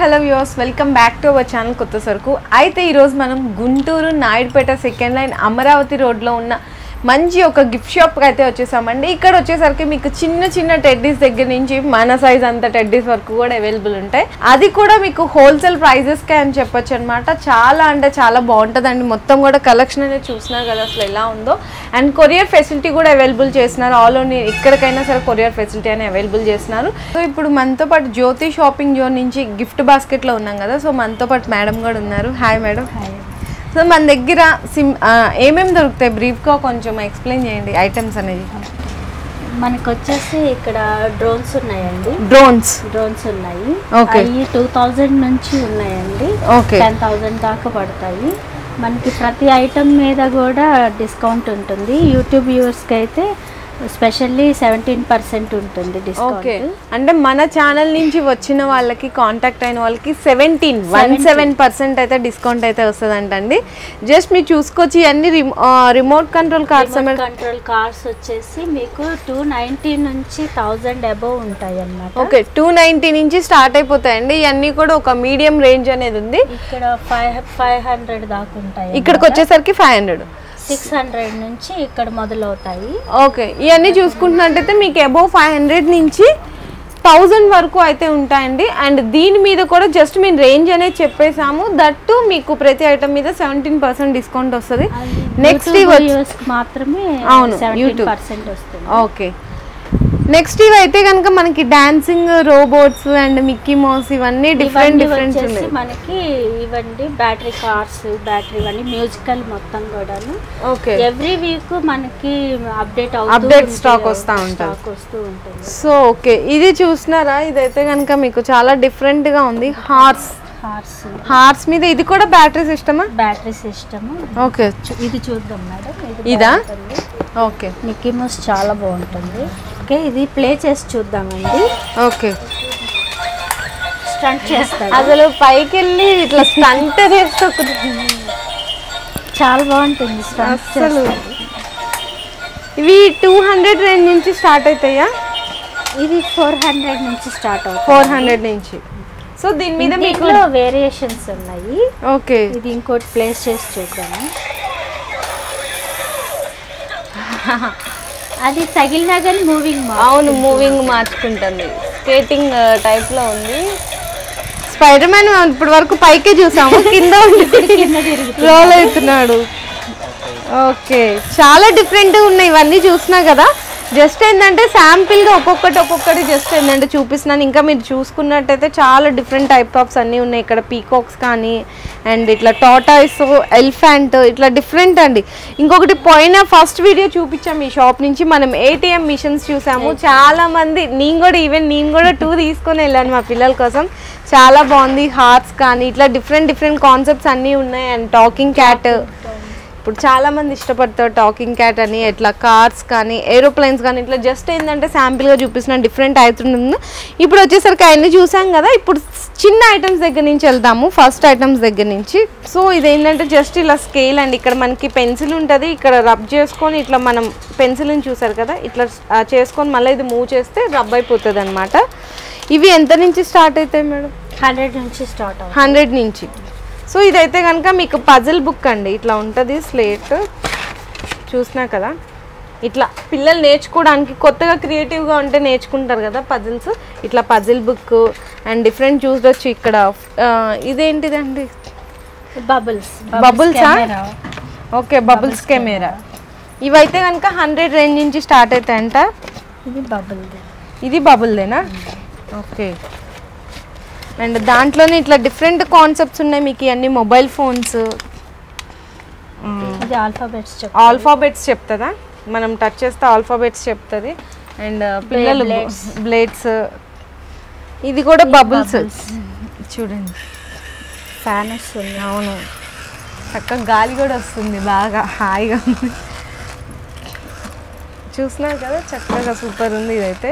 Hello viewers welcome back to our channel కొత్త సరుకు అయితే ఈరోజు మనం గుంటూరు నాయుడుపేట సెకండ్ లైన్ అమరావతి రోడ్లో ఉన్న మంచి ఒక గిఫ్ట్ షాప్కి అయితే వచ్చేసామండి ఇక్కడ వచ్చేసరికి మీకు చిన్న చిన్న టెడ్డీస్ దగ్గర నుంచి మన సైజ్ అంత టెడ్డీస్ వరకు కూడా అవైలబుల్ ఉంటాయి అది కూడా మీకు హోల్సేల్ ప్రైజెస్కే అని చెప్పొచ్చు అనమాట చాలా అంటే చాలా బాగుంటుందండి మొత్తం కూడా కలెక్షన్ అనేది చూసినా కదా అసలు ఎలా ఉందో అండ్ కొరియర్ ఫెసిలిటీ కూడా అవైలబుల్ చేస్తున్నారు ఆల్ ఓన్లీ ఎక్కడికైనా సరే కొరియర్ ఫెసిలిటీ అని అవైలబుల్ చేస్తున్నారు సో ఇప్పుడు మనతో పాటు జ్యోతి షాపింగ్ జోన్ నుంచి గిఫ్ట్ బాస్కెట్లో ఉన్నాం కదా సో మనతో పాటు మేడం కూడా ఉన్నారు హాయ్ మేడం సో మన దగ్గర సిమ్ ఆ, ఏమేమి దొరుకుతాయి బ్రీఫ్గా కొంచెం ఎక్స్ప్లెయిన్ చేయండి ఐటమ్స్ అనేది మనకు వచ్చేసి ఇక్కడ డ్రోన్స్ ఉన్నాయండి డ్రోన్స్ డ్రోన్స్ ఉన్నాయి Okay. అవి టూ థౌజండ్ నుంచి ఉన్నాయండి ఓకే టెన్ థౌజండ్ దాకా పడతాయి మనకి ప్రతి ఐటమ్ మీద కూడా డిస్కౌంట్ ఉంటుంది యూట్యూబ్ వ్యూవర్స్కి అయితే స్పెషల్లీ సెవెంటీన్ పర్సెంట్ ఉంటుంది ఓకే డిస్కౌంట్ అంటే మన ఛానల్ నుంచి వచ్చిన వాళ్ళకి కాంటాక్ట్ అయిన వాళ్ళకి సెవెంటీన్ వన్ సెవెన్ పర్సెంట్ అయితే డిస్కౌంట్ అయితే వస్తుందంటండి జస్ట్ మీరు చూసుకోవచ్చు ఇవన్నీ remote control cars control cars వచ్చేసి మీకు టూ నైంటీ నుంచి థౌజండ్ అబవ్ ఉంటాయి అన్నమాట ఓకే టూ నైంటీ నుంచి స్టార్ట్ అయిపోతాయండి ఇవన్నీ కూడా ఒక మీడియం రేంజ్ అనేది ఉంది ఇక్కడ ఫైవ్ ఫైవ్ హండ్రెడ్ దాకా ఉంటాయి ఇక్కడికి వచ్చేసరికి ఫైవ్ హండ్రెడ్ సిక్స్ హండ్రెడ్ నుంచి ఇక్కడ మొదలవుతాయి ఓకే ఇవన్నీ చూసుకుంటున్నట్టయితే మీకు అబౌవ్ ఫైవ్ హండ్రెడ్ నుంచి థౌజండ్ వరకు అయితే ఉంటాయండి అండ్ దీని మీద కూడా జస్ట్ మేము రేంజ్ అనేది చెప్పేసాము దట్టు మీకు ప్రతి ఐటమ్ మీద సెవెంటీన్ పర్సెంట్ డిస్కౌంట్ వస్తుంది నెక్స్ట్ ఇవి వచ్చి- యూఎస్ మాత్రమే అవును, సెవెంటీన్ YouTube. పర్సెంట్ వస్తుంది ఓకే నెక్స్ట్ ఇవి అయితే కనుక మనకి dancing robots and Mickey Mouse ఇవన్నీ డిఫరెంట్ ఇవన్నీ డిఫరెంట్ వచ్చేసి ఉన్నాయి మనకి ఇవ్వండి బ్యాటరీ కార్స్ బ్యాటరీ ఇవన్నీ మ్యూజికల్ మొత్తం కూడాను ఓకే ఎవ్రీ వీక్ మనకి అప్డేట్ Update stock వస్తా ఉంటది. స్టాక్ వస్తూ ఉంటుంది సో ఓకే ఇది చూసినారా ఇదైతే కనుక మీకు చాలా డిఫరెంట్ గా ఉంది హార్స్ కార్స్ హార్స్ మీద ఇది కూడా బ్యాటరీ సిస్టమా బ్యాటరీ సిస్టమ్ ఓకే ఇది చూద్దాం మేడం ఇది ఇదా? బాగుంటుంది. ఓకే మిక్కీ మౌస్ చాలా బాగుంటుంది ఓకే ఇది ప్లే చేసి చూద్దామండి ఓకే స్టంట్ చేస్తాడు అసలు పైకి వెళ్ళి ఇట్లా స్టంట్ చేస్తూ చాలా బాగుంటుంది స్టంట్ అసలు చేస్తాడు. ఇవి టూ హండ్రెడ్ రేంజ్ నుంచి స్టార్ట్ అవుతాయా ఇది ఫోర్ హండ్రెడ్ నుంచి స్టార్ట్ అవుతుంది ఫోర్ హండ్రెడ్ నుంచి సో దీని మీద మీకు దీంట్లో వేరియేషన్స్ ఉన్నాయి ఓకే ఇది ఇంకోటి ప్లేస్ చేసి చూద్దాము అది తగిలినా కానీ మూవింగ్ అవును మూవింగ్ మార్చుకుంటుంది స్కేటింగ్ టైప్ లో ఉంది స్పైడర్ మ్యాన్ ఇప్పటి వరకు పైకే చూసాము కింద రోల్ అవుతున్నాడు ఓకే చాలా డిఫరెంట్ ఉన్నాయి ఇవన్నీ చూసినా కదా జస్ట్ ఏంటంటే శాంపిల్గా ఒక్కొక్కటి ఒక్కొక్కటి జస్ట్ ఏంటంటే చూపిస్తున్నాను ఇంకా మీరు చూసుకున్నట్టయితే చాలా డిఫరెంట్ టైప్ ఆఫ్స్ అన్నీ ఉన్నాయి ఇక్కడ పీకాక్స్ కానీ అండ్ ఇట్లా టాటాయిస్ ఎలిఫెంట్ ఇట్లా డిఫరెంట్ అండి ఇంకొకటి పోయిన ఫస్ట్ వీడియో చూపించాము ఈ షాప్ నుంచి మనం ఏటీఎం మిషన్స్ చూసాము చాలా మంది నేను కూడా ఈవెన్ నేను కూడా టూ తీసుకొని వెళ్ళాను మా పిల్లల కోసం చాలా బాగుంది హార్ట్స్ కానీ ఇట్లా డిఫరెంట్ డిఫరెంట్ కాన్సెప్ట్స్ అన్నీ ఉన్నాయి అండ్ టాకింగ్ క్యాట్ ఇప్పుడు చాలా మంది ఇష్టపడతారు టాకింగ్ క్యాట్ అని ఇట్లా కార్స్ కానీ ఏరోప్లేన్స్ కానీ ఇట్లా జస్ట్ ఏంటంటే శాంపిల్గా చూపిస్తున్న డిఫరెంట్ అవుతుంది ఇప్పుడు వచ్చేసరికి అవన్నీ చూసాం కదా ఇప్పుడు చిన్న ఐటమ్స్ దగ్గర నుంచి వెళ్దాము ఫస్ట్ ఐటమ్స్ దగ్గర నుంచి సో ఇది ఏంటంటే జస్ట్ ఇలా స్కేల్ అండి ఇక్కడ మనకి పెన్సిల్ ఉంటుంది ఇక్కడ రబ్ చేసుకొని ఇట్లా మనం పెన్సిల్ని చూసారు కదా ఇట్లా ఆ, చేసుకొని మళ్ళీ ఇది మూవ్ చేస్తే రబ్ అయిపోతుంది అనమాట ఇవి ఎంత నుంచి స్టార్ట్ అవుతాయి మేడం హండ్రెడ్ నుంచి స్టార్ట్ అవుతుంది హండ్రెడ్ నుంచి సో ఇదైతే కనుక మీకు పజిల్ బుక్ అండి ఇట్లా ఉంటుంది స్లేట్ చూసినా కదా ఇట్లా పిల్లలు నేర్చుకోవడానికి కొత్తగా క్రియేటివ్గా ఉంటే నేర్చుకుంటారు కదా పజిల్స్ ఇట్లా పజిల్ బుక్ అండ్ డిఫరెంట్ చూడొచ్చు ఇక్కడ ఆ, ఇదేంటిదండి బబుల్స్ Bubbles ఆ? ఓకే బబుల్స్ కెమెరా ఇవైతే కనుక హండ్రెడ్ రేంజ్ నుంచి స్టార్ట్ అవుతాయంట ఇది బబుల్ ఇది బబుల్దేనా ఓకే అండ్ దాంట్లోనే ఇట్లా డిఫరెంట్ కాన్సెప్ట్స్ ఉన్నాయి మీకు ఇవన్నీ మొబైల్ ఫోన్స్ ఇది ఆల్ఫాబెట్స్ చెప్ ఆల్ఫాబెట్స్ చెప్తుందా మనం టచ్ చేస్తే ఆల్ఫాబెట్స్ చెప్తుంది అండ్ పిల్లలు Blades. బ్లేడ్స్ ఇది కూడా బబుల్స్ చూడండి ఫ్యాన్ వస్తుంది అవును చక్కగా గాలి కూడా వస్తుంది బాగా హాయిగా ఉంది చూస్తున్నారు కదా చక్కగా సూపర్ ఉంది ఇదైతే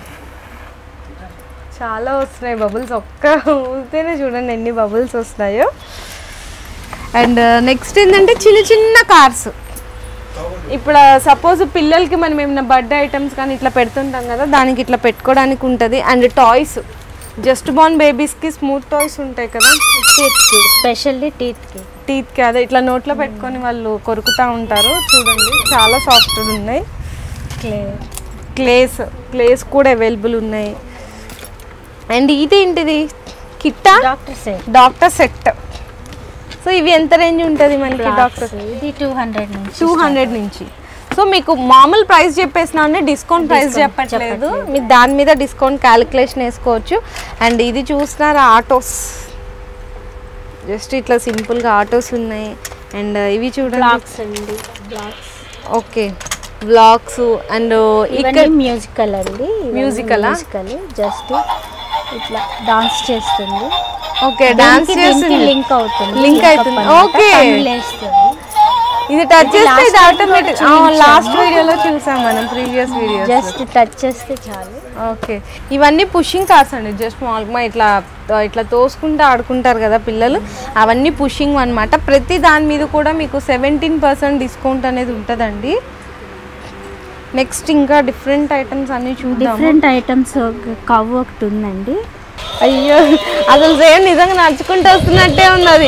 చాలా వస్తున్నాయి బబుల్స్ ఒక్క ఊరితేనే చూడండి ఎన్ని బబుల్స్ వస్తాయో అండ్ నెక్స్ట్ ఏంటంటే చిన్న చిన్న కార్స్ ఇప్పుడు సపోజ్ పిల్లలకి మనం ఏమైనా బర్త్డే ఐటమ్స్ కానీ ఇట్లా పెడుతుంటాం కదా దానికి ఇట్లా పెట్టుకోవడానికి ఉంటుంది అండ్ టాయ్స్ జస్ట్ బార్న్ బేబీస్కి స్మూత్ టాయ్స్ ఉంటాయి కదా టీత్కి స్పెషల్లీ టీత్కి టీత్కి అదే ఇట్లా నోట్లో పెట్టుకొని వాళ్ళు కొరుకుతూ ఉంటారు చూడండి చాలా సాఫ్ట్ ఉన్నాయి క్లే క్లేస్ క్లేస్ కూడా అవైలబుల్ ఉన్నాయి అండ్ ఇది ఏంటిది కిట్టా doctor set doctor set so ఇవి ఎంత రేంజ్ ఉంటుంది మనకి డాక్టర్ ఇది టూ హండ్రెడ్ నుంచి టూ హండ్రెడ్ నుంచి సో మీకు మామూలు ప్రైస్ చెప్పేసిన అంటే డిస్కౌంట్ ప్రైస్ చెప్పట్లేదు మీరు దాని మీద డిస్కౌంట్ క్యాలిక్యులేషన్ వేసుకోవచ్చు అండ్ ఇది చూస్తున్నారా ఆటోస్ జస్ట్ ఇట్లా సింపుల్గా ఆటోస్ ఉన్నాయి అండ్ ఇవి చూడండి బ్లాక్స్ అండి బ్లాక్స్ ఓకే బ్లాగ్స్ అండ్ ఇక్కడ ఇవన్నీ మ్యూజికల్ అండి Musical ఆ? మ్యూజికల్ జస్ట్ ఇట్లా డాన్స్ చేస్తుంది ఓకే డాన్స్ చేస్తుంది లింక్ అవుతుంది Link Link up అవుతుంది. అన్నమాట. Okay. కన్నులు వేస్తుంది. ఇది టచ్ చేస్తే last ఇది time ఆటోమేటిక్ కూడా చూపించాము. లాస్ట్ వీడియోలో చూసాం మనం ప్రీవియస్ వీడియోస్ జస్ట్ టచ్ చేస్తే చాలు ఓకే ఇవన్నీ పుషింగ్ కార్స్ అండి జస్ట్ మామూలుగా ఇట్లా ఇట్లా తోసుకుంటూ ఆడుకుంటారు కదా పిల్లలు అవన్నీ పుషింగ్ అన్నమాట ప్రతి దాని మీద కూడా మీకు సెవెంటీన్ పర్సెంట్ డిస్కౌంట్ అనేది ఉంటుందండి నెక్స్ట్ ఇంకా డిఫరెంట్ ఐటమ్స్ అన్ని చూద్దాం డిఫరెంట్ ఐటమ్స్ కవ్ ఒకటి ఉందండి అయ్యో అసలు సేమ్ నిజంగా నడుచుకుంటూ వస్తున్నట్టే ఉన్నది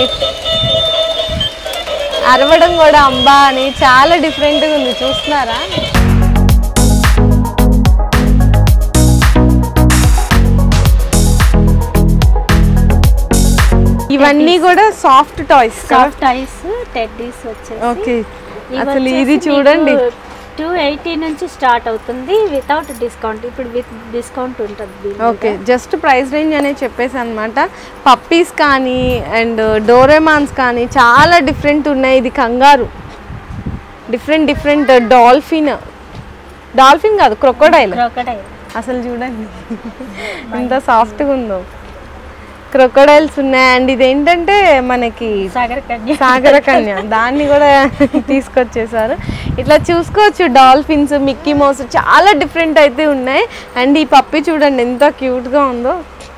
అరవడం కూడా అంబా అని చాలా డిఫరెంట్గా ఉంది చూస్తున్నారా ఇవన్నీ కూడా soft toys soft ice teddies వచ్చేసి ఓకే ఇవి అసలు వచ్చేసి ఇది చూడండి టూ ఎయిటీ నుంచి స్టార్ట్ అవుతుంది వితౌట్ డిస్కౌంట్ ఇప్పుడు విత్ డిస్కౌంట్ ఉంటుంది దీని మీద. ఓకే జస్ట్ ప్రైస్ రేంజ్ అనేది చెప్పేసి అనమాట పప్పీస్ కానీ అండ్ డోరేమాన్స్ కానీ చాలా డిఫరెంట్ ఉన్నాయి ఇది kangaroo different different dolphin dolphin కాదు క్రొకోడైల్ క్రోకడైల్ అసలు చూడండి ఎంత సాఫ్ట్గా ఉందో క్రొకోడైల్స్ ఉన్నాయి అండ్ ఇదేంటంటే మనకి సాగర్ కన్య సాగర కన్య దాన్ని కూడా తీసుకొచ్చేసారు ఇట్లా చూసుకోవచ్చు డాల్ఫిన్స్ మిక్కీ మౌస్ చాలా డిఫరెంట్ అయితే ఉన్నాయి అండ్ ఈ పప్పి చూడండి ఎంత క్యూట్గా ఉందో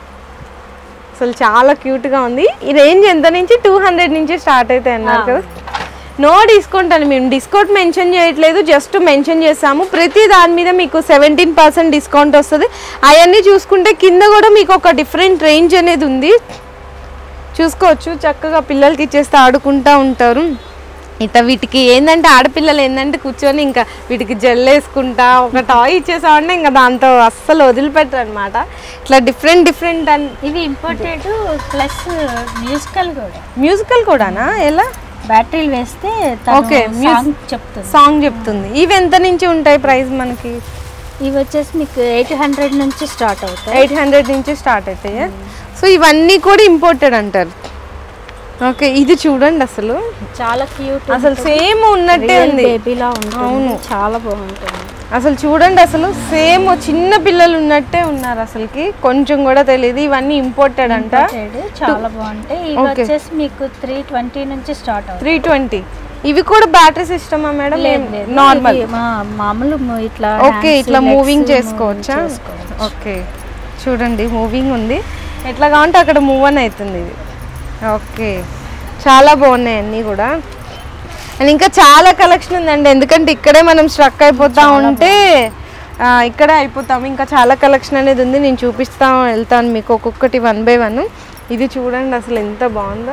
అసలు చాలా క్యూట్గా ఉంది ఈ రేంజ్ ఎంత నుంచి టూ హండ్రెడ్ నుంచి స్టార్ట్ అవుతాయి అన్నారు కదా నో డిస్కౌంట్ అని మేము డిస్కౌంట్ మెన్షన్ చేయట్లేదు జస్ట్ మెన్షన్ చేసాము ప్రతి దాని మీద మీకు సెవెంటీన్ పర్సెంట్ డిస్కౌంట్ వస్తుంది అవన్నీ చూసుకుంటే కింద కూడా మీకు ఒక డిఫరెంట్ రేంజ్ అనేది ఉంది చూసుకోవచ్చు చక్కగా పిల్లలకి ఇచ్చేస్తే ఆడుకుంటూ ఉంటారు ఇట్లా వీటికి ఏంటంటే ఆడపిల్లలు ఏంటంటే కూర్చొని ఇంకా వీటికి జల్లేసుకుంటా ఒక టాయ్ ఇచ్చేసామంటే ఇంకా దాంతో అస్సలు వదిలిపెట్టరు అనమాట ఇట్లా డిఫరెంట్ డిఫరెంట్ అని ఇవి ఇంపార్టెంట్ ప్లస్ మ్యూజికల్ కూడా మ్యూజికల్ కూడానా ఎలా బ్యాటరీలు వేస్తే Okay, mus- సాంగ్ చెప్తుంది సాంగ్ చెప్తుంది ఇవి ఎంత నుంచి ఉంటాయి ప్రైస్ మనకి ఇవి వచ్చేసి మీకు ఎయిట్ హండ్రెడ్ నుంచి స్టార్ట్ అవుతాయి ఎయిట్ హండ్రెడ్ నుంచి స్టార్ట్ అవుతాయి సో ఇవన్నీ కూడా ఇంపోర్టెడ్ అంటారు ఓకే ఇది చూడండి అసలు చాలా క్యూట్ అసలు సేమ్ ఉన్నట్టే ఉంది బేబీలా ఉంటుంది చాలా బాగుంటుంది అసలు చూడండి అసలు సేమ్ చిన్న పిల్లలు ఉన్నట్టే ఉన్నారు అసలుకి కొంచెం కూడా తెలియదు ఇవన్నీ ఇంపోర్టెడ్ అంట Imported, చాలా బాగుంటాయి ఇవి Okay. వచ్చేసి మీకు త్రీ ట్వంటీ నుంచి స్టార్ట్ అవుతాయి త్రీ ట్వంటీ ఇవి కూడా బ్యాటరీ సిస్టమా మేడం లేదు, లేదు. నార్మల్ ఇది మా- మామూలు ము- ఇట్లా ఓకే hands, ఇట్లా legs మూవింగ్ moving చేసుకోవచ్చా చేసుకోవచ్చు. ఓకే చూడండి మూవింగ్ ఉంది ఎట్లా కావాలంటే అక్కడ మూవ్ అని అవుతుంది ఇది ఓకే చాలా బాగున్నాయి అన్నీ కూడా అండ్ ఇంకా చాలా కలెక్షన్ ఉందండి ఎందుకంటే ఇక్కడే మనం స్ట్రక్ అయిపోతా ఉంటే ఆ, ఇక్కడే అయిపోతాము ఇంకా చాలా కలెక్షన్ అనేది ఉంది నేను చూపిస్తా వెళ్తాను మీకు ఒక్కొక్కటి వన్ బై వన్ ఇది చూడండి అసలు ఎంత బాగుందో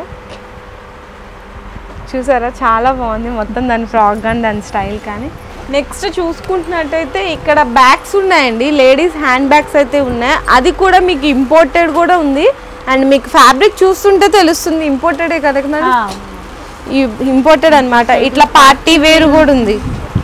చూసారా చాలా బాగుంది మొత్తం దాని ఫ్రాక్ కానీ దాని స్టైల్ కానీ నెక్స్ట్ చూసుకుంటున్నట్టయితే ఇక్కడ బ్యాగ్స్ ఉన్నాయండి లేడీస్ హ్యాండ్ బ్యాగ్స్ అయితే ఉన్నాయి అది కూడా మీకు ఇంపోర్టెడ్ కూడా ఉంది అండ్ మీకు ఫ్యాబ్రిక్ చూస్తుంటే తెలుస్తుంది ఇంపోర్టెడే కదా మేడం ఆ, ఇంపోర్టెడ్ అన్నమాట ఇట్లా పార్టీ వేర్ కూడా ఉంది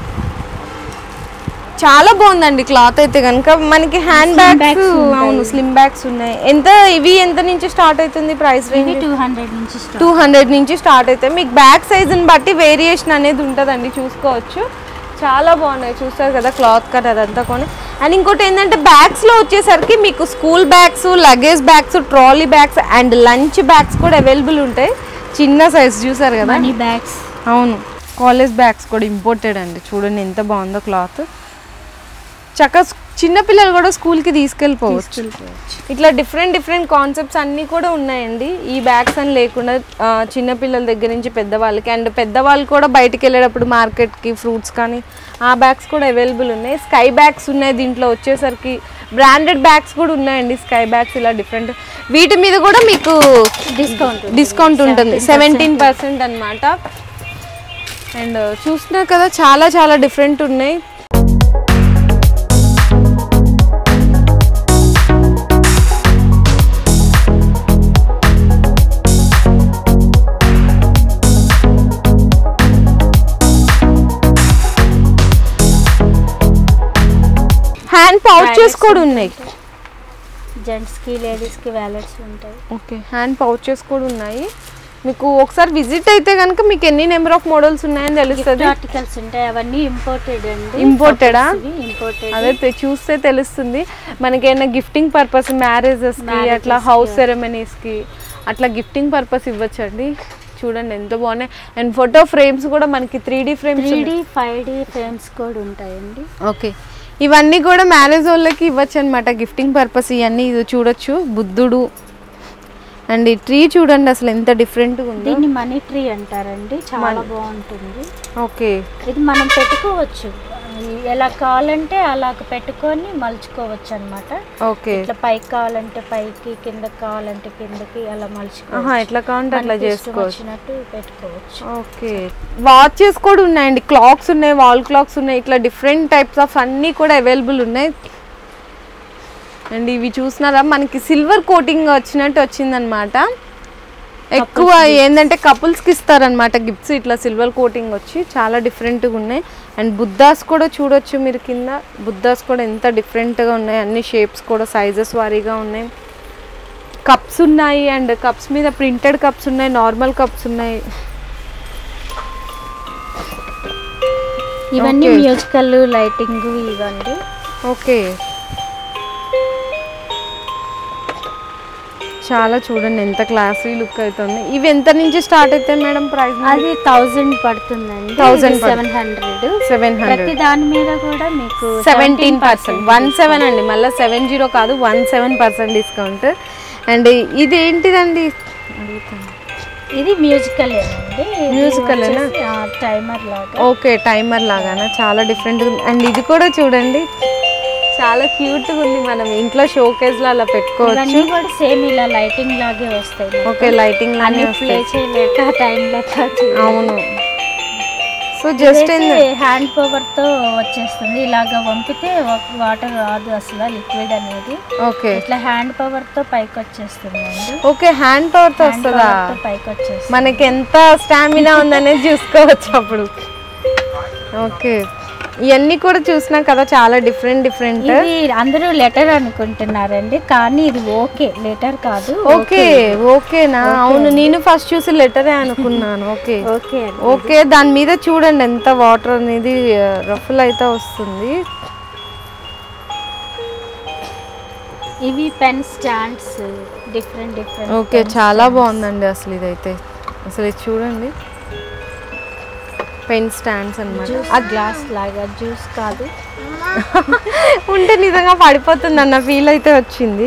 చాలా బాగుందండి క్లాత్ అయితే కనుక మనకి హ్యాండ్ Slim బ్యాగ్స్ bags ఉంటాయి. అవును స్లిమ్ బ్యాగ్స్ ఉన్నాయి ఎంత ఇవి ఎంత నుంచి స్టార్ట్ అవుతుంది ప్రైస్ ఇవి రేంజ్ టూ హండ్రెడ్ నుంచి స్టార్ట్ టూ హండ్రెడ్ నుంచి స్టార్ట్ అవుతాయి మీకు బ్యాగ్ సైజుని బట్టి వేరియేషన్ అనేది ఉంటుందండి చూసుకోవచ్చు చాలా బాగున్నాయి చూస్తారు కదా క్లాత్ కట్ అదంతా కొని అండ్ ఇంకోటి ఏంటంటే బ్యాగ్స్లో వచ్చేసరికి మీకు school bags luggage bags trolley bags and lunch bags కూడా అవైలబుల్ ఉంటాయి చిన్న సైజ్ చూసారు కదా మనీ బ్యాగ్స్ అవును కాలేజ్ బ్యాగ్స్ కూడా ఇంపోర్టెడ్ అండి చూడండి ఎంత బాగుందో క్లాత్ చక్క చిన్న పిల్లలు కూడా స్కూల్కి తీసుకెళ్ళిపోవచ్చు తీసుకెళ్ళిపోవచ్చు ఇట్లా డిఫరెంట్ డిఫరెంట్ కాన్సెప్ట్స్ అన్నీ కూడా ఉన్నాయండి ఈ బ్యాగ్స్ అని లేకుండా ఆ, చిన్న పిల్లల దగ్గర నుంచి పెద్దవాళ్ళకి అండ్ పెద్దవాళ్ళు కూడా బయటికి వెళ్ళేటప్పుడు మార్కెట్కి ఫ్రూట్స్ కానీ ఆ బ్యాగ్స్ కూడా అవైలబుల్ ఉన్నాయి స్కై బ్యాగ్స్ ఉన్నాయి దీంట్లో వచ్చేసరికి బ్రాండెడ్ బ్యాగ్స్ కూడా ఉన్నాయండి స్కై బ్యాగ్స్ ఇలా డిఫరెంట్ వీటి మీద కూడా మీకు డిస్కౌంట్ డిస్కౌంట్ ఉంటుంది సెవెంటీన్ పర్సెంట్ అనమాట అండ్ చూసినా కదా చాలా చాలా డిఫరెంట్ ఉన్నాయి హ్యాండ్ పౌచెస్ కూడా ఉన్నాయి జెంట్స్కి లేడీస్కి వ్యాలెట్స్ ఉంటాయి ఓకే హ్యాండ్ పౌచెస్ కూడా ఉన్నాయి మీకు ఒకసారి విజిట్ అయితే కనుక మీకు ఎన్ని నెంబర్ ఆఫ్ మోడల్స్ ఉన్నాయని తెలుస్తుంది ఆర్టికల్స్ ఉంటాయి అవన్నీ ఇంపోర్టెడ్ అండి Imported ఆ? ఇంపోర్టెడ్ అదే తె- చూస్తే తెలుస్తుంది మనకేమైనా గిఫ్టింగ్ పర్పస్ మ్యారేజెస్కి Marriages అట్లా కి, హౌస్ సెరమనీస్కి అట్లా గిఫ్టింగ్ పర్పస్ ఇవ్వచ్చండి చూడండి ఎంత బాగున్నాయి అండ్ ఫోటో ఫ్రేమ్స్ కూడా మనకి three D frames three D five D frames కూడా ఉంటాయండి ఓకే ఇవన్నీ కూడా మ్యారేజ్ వాళ్ళకి ఇవ్వచ్చు అనమాట గిఫ్టింగ్ పర్పస్ ఇవన్నీ ఇది చూడొచ్చు బుద్ధుడు అండ్ ఈ ట్రీ చూడండి అసలు ఎంత డిఫరెంట్గా ఉందో దీన్ని మనీ ట్రీ అంటారండి చాలా బాగుంటుంది ఓకే ఇది మనం పెట్టుకోవచ్చు ఎలా కావాలంటే అలా పెట్టుకొని మలుచుకోవచ్చు అన్నమాట ఓకే ఇట్లా పైకి కావాలంటే పైకి కిందకి కావాలంటే కిందకి అలా ఆహా మలుచుకోవచ్చు ఎట్లా కావాలంటే అట్లా మనకి ఇష్టం చేసుకోవచ్చు వచ్చినట్టు పెట్టుకోవచ్చు ఓకే వాచెస్ కూడా ఉన్నాయండి క్లాక్స్ ఉన్నాయి వాల్ క్లాక్స్ ఉన్నాయి ఇట్లా డిఫరెంట్ టైప్స్ ఆఫ్ అన్నీ కూడా అవైలబుల్ ఉన్నాయి అండ్ ఇవి చూసినారా మనకి సిల్వర్ కోటింగ్ వచ్చినట్టు వచ్చిందనమాట ఎక్కువ ఏంటంటే కపుల్స్కి ఇస్తారనమాట గిఫ్ట్స్ ఇట్లా సిల్వర్ కోటింగ్ వచ్చి చాలా డిఫరెంట్గా ఉన్నాయి అండ్ బుద్ధాస్ కూడా చూడొచ్చు మీరు కింద బుద్ధాస్ కూడా ఎంత డిఫరెంట్గా ఉన్నాయి అన్ని షేప్స్ కూడా సైజెస్ వారీగా ఉన్నాయి కప్స్ ఉన్నాయి అండ్ కప్స్ మీద ప్రింటెడ్ కప్స్ ఉన్నాయి నార్మల్ కప్స్ ఉన్నాయి ఇవన్నీ Okay. మ్యూజికల్ లైటింగ్ ఇవ్వండి ఓకే చాలా చూడండి ఎంత క్లాసీ లుక్ అవుతుంది ఇవి ఎంత నుంచి స్టార్ట్ అవుతాయి మేడం ప్రైస్ అది థౌజండ్ పడుతుందండి 1000 పడుతుంది. సెవెన్ హండ్రెడ్ సెవెన్ ప్రతి హండ్రెడ్ దాని మీద కూడా మీకు సెవెంటీన్ పర్సెంట్ వన్ సెవెన్ అండి మళ్ళీ సెవెన్ జీరో కాదు one seven percent discount and ఇది ఏంటిదండి అడుగుతాను ఇది మ్యూజికల్ అండి Musical ఏనా? టైమర్ లాగా ఓకే టైమర్ లాగానా చాలా డిఫరెంట్ అండ్ ఇది కూడా చూడండి చాలా క్యూట్గా ఉంది మనం ఇంట్లో షోకేస్లో అలా పెట్టుకోవచ్చు ఇవన్నీ కూడా సేమ్ ఇలా లైటింగ్ లాగే వస్తాయి ఓకే లైటింగ్ అన్ని లానే ప్లే వస్తాయి చేయలేక టైం లేక అవును సో జస్ట్ హ్యాండ్ పవర్ తో వచ్చేస్తుంది ఇలాగా వంపితే వాటర్ రాదు అసలు లిక్విడ్ అనేది ఓకే ఇట్లా హ్యాండ్ పవర్ తో పైకి వచ్చేస్తుంది అండి ఓకే హ్యాండ్ పవర్తో హ్యాండ్ వస్తుందా పవర్ తో పైకి వచ్చేస్తుంది మనకి ఎంత స్టామినా ఉందనేది చూసుకోవచ్చు అప్పుడు ఓకే ఇవన్నీ కూడా చూసినా కదా చాలా డిఫరెంట్ డిఫరెంట్ ఇది అందరూ లెటర్ అనుకుంటున్నారండి కానీ ఇది ఓకే లెటర్ కాదు ఓకే ఓకేనా అవును నేను ఫస్ట్ చూసి లెటరే అనుకున్నాను ఓకే ఓకే అండి ఓకే దాని మీద చూడండి ఎంత వాటర్ అనేది రఫుల్ అయితే వస్తుంది ఇవి pen stands different different okay చాలా బాగుందండి అసలు ఇదైతే అసలు ఇది చూడండి పెన్ స్టాండ్స్ అనమాట జ్యూస్ గ్లాస్ లాగా జ్యూస్ కాదు ఉంటే నిజంగా పడిపోతుంది అన్న ఫీల్ అయితే వచ్చింది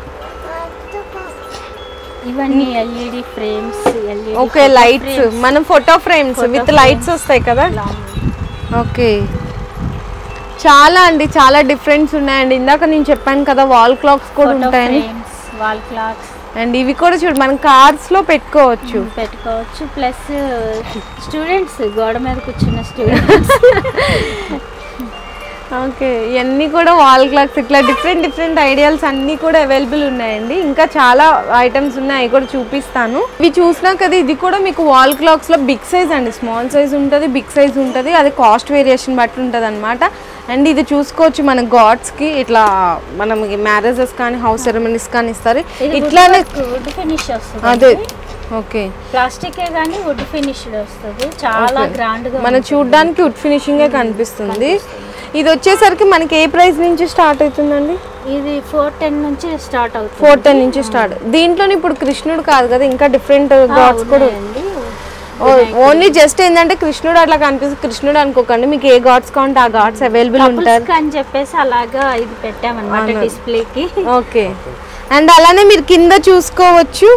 ఇవన్నీ LED frames LED okay lights మనం ఫోటో ఫ్రేమ్స్ విత్ లైట్స్ వస్తాయి కదా ఓకే చాలా అండి చాలా డిఫరెన్స్ ఉన్నాయండి ఇందాక నేను చెప్పాను కదా వాల్ క్లాక్స్ కూడా ఉంటాయని ఫ్రేమ్స్ వాల్ క్లాక్స్ అండ్ ఇవి కూడా చూడు మనం కార్స్ లో పెట్టుకోవచ్చు పెట్టుకోవచ్చు ప్లస్ స్టూడెంట్స్ గోడ మీద కూర్చున్న స్టూడెంట్స్ ఓకే ఇవన్నీ కూడా వాల్ క్లాక్స్ ఇట్లా డిఫరెంట్ డిఫరెంట్ ఐడియాల్స్ అన్నీ కూడా అవైలబుల్ ఉన్నాయండి ఇంకా చాలా ఐటమ్స్ ఉన్నాయి అవి కూడా చూపిస్తాను ఇవి చూసినా కదా ఇది కూడా మీకు వాల్ క్లాక్స్లో బిగ్ సైజ్ అండి స్మాల్ సైజ్ ఉంటుంది బిగ్ సైజ్ ఉంటుంది అది కాస్ట్ వేరియేషన్ బట్టి ఉంటుంది అనమాట అండ్ ఇది చూసుకోవచ్చు మన గాడ్స్కి ఇట్లా మనం మ్యారేజెస్ కానీ హౌస్ సెరమనీస్ కానీ ఇస్తారు ఇట్లానే వుడ్ ఫినిష్ వస్తుంది అదే ఓకే ప్లాస్టికే కానీ వుడ్ ఫినిష్డ్ వస్తుంది చాలా గ్రాండ్ గా మన చూడడానికి వుడ్ ఫినిషింగే కనిపిస్తుంది ఇది వచ్చేసరికి మనకి ఏ ప్రైస్ నుంచి స్టార్ట్ అవుతుందండి ఇది ఫోర్ టెన్ నుంచి స్టార్ట్ అవుతుంది ఫోర్ టెన్ నుంచి స్టార్ట్ దీంట్లో ఇప్పుడు కృష్ణుడు కాదు కదా ఇంకా డిఫరెంట్ గాడ్స్ కూడా ఉన్నాయండి ఓన్లీ జస్ట్ ఏంటంటే కృష్ణుడు అట్లా కనిపిస్తుంది కృష్ణుడు అనుకోకండి మీకు ఏ గాడ్స్ కావాలంటే ఆ గాడ్స్ అవైలబుల్ ఉంటారు Couples అని చెప్పేసి అలాగా ఇది పెట్టామన్నమాట డిస్ప్లేకి ఓకే అండ్ అలానే మీరు కింద చూసుకోవచ్చు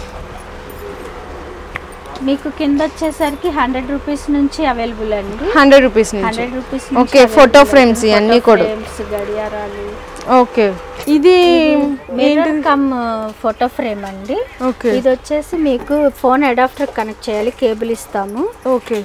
మీకు కింద వచ్చేసరికి హండ్రెడ్ రూపీస్ నుంచి అవైలబుల్ అండి హండ్రెడ్ రూపీస్ నుంచి hundred rupees okay photo frames ఇవన్నీ కూడా ఫ్రేమ్స్ గడియారాలు ఓకే ఇది మిర్రర్ కమ్ ఫోటో ఫ్రేమ్ అండి ఓకే ఇది వచ్చేసి మీకు ఫోన్ అడాప్టర్ కనెక్ట్ చేయాలి కేబుల్ ఇస్తాము ఓకే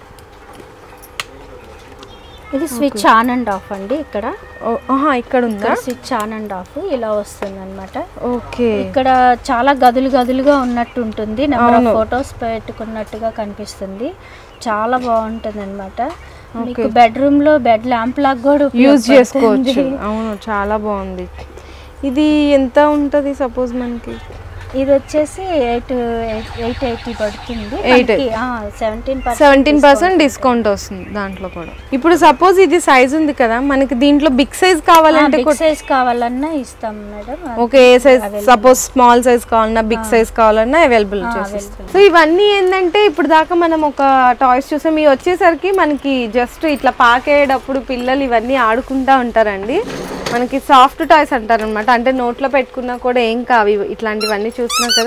ఇది స్విచ్ ఆన్ అండ్ ఆఫ్ అండి ఇక్కడ ఆహా ఇక్కడ ఉందా ఇక్కడ స్విచ్ ఆన్ అండ్ ఆఫ్ ఇలా వస్తుంది అనమాట ఓకే ఇక్కడ చాలా గదులు గదులుగా ఉన్నట్టు ఉంటుంది నెంబర్ ఆఫ్ ఫొటోస్ పెట్టుకున్నట్టుగా కనిపిస్తుంది చాలా బాగుంటుంది అనమాట మీకు బెడ్రూమ్ లో బెడ్ ల్యాంప్ లాగా కూడా యూజ్ ఉపయోగపడుతుంది. చేసుకోవచ్చు అవును చాలా బాగుంది ఇది ఎంత ఉంటుంది సపోజ్ మనకి ఇది వచ్చేసి ఎయిట్ ఎయిట్ ఎయిటీ పడుతుంది Eight. Seventeen seventeen percent discount వస్తుంది దాంట్లో కూడా ఇప్పుడు సపోజ్ ఇది సైజ్ ఉంది కదా మనకి దీంట్లో బిగ్ సైజ్ కావాలంటే బిగ్ సైజ్ కావాలన్నా ఇస్తాం మేడం ఓకే ఏ సైజ్ సపోజ్ స్మాల్ సైజ్ కావాలన్నా బిగ్ సైజ్ కావాలన్నా అవైలబుల్ చేసేస్తాం సో ఇవన్నీ ఏంటంటే ఇప్పుడు దాకా మనం ఒక టాయ్స్ చూసాం ఇవి వచ్చేసరికి మనకి జస్ట్ ఇట్లా పాకేటప్పుడు పిల్లలు ఇవన్నీ ఆడుకుంటా ఉంటారండి మనకి సాఫ్ట్ టాయ్స్ అంటారనమాట అంటే నోట్లో పెట్టుకున్నా కూడా ఏం కావు ఇవి- ఇట్లాంటివన్నీ చూస్తున్నాం కదా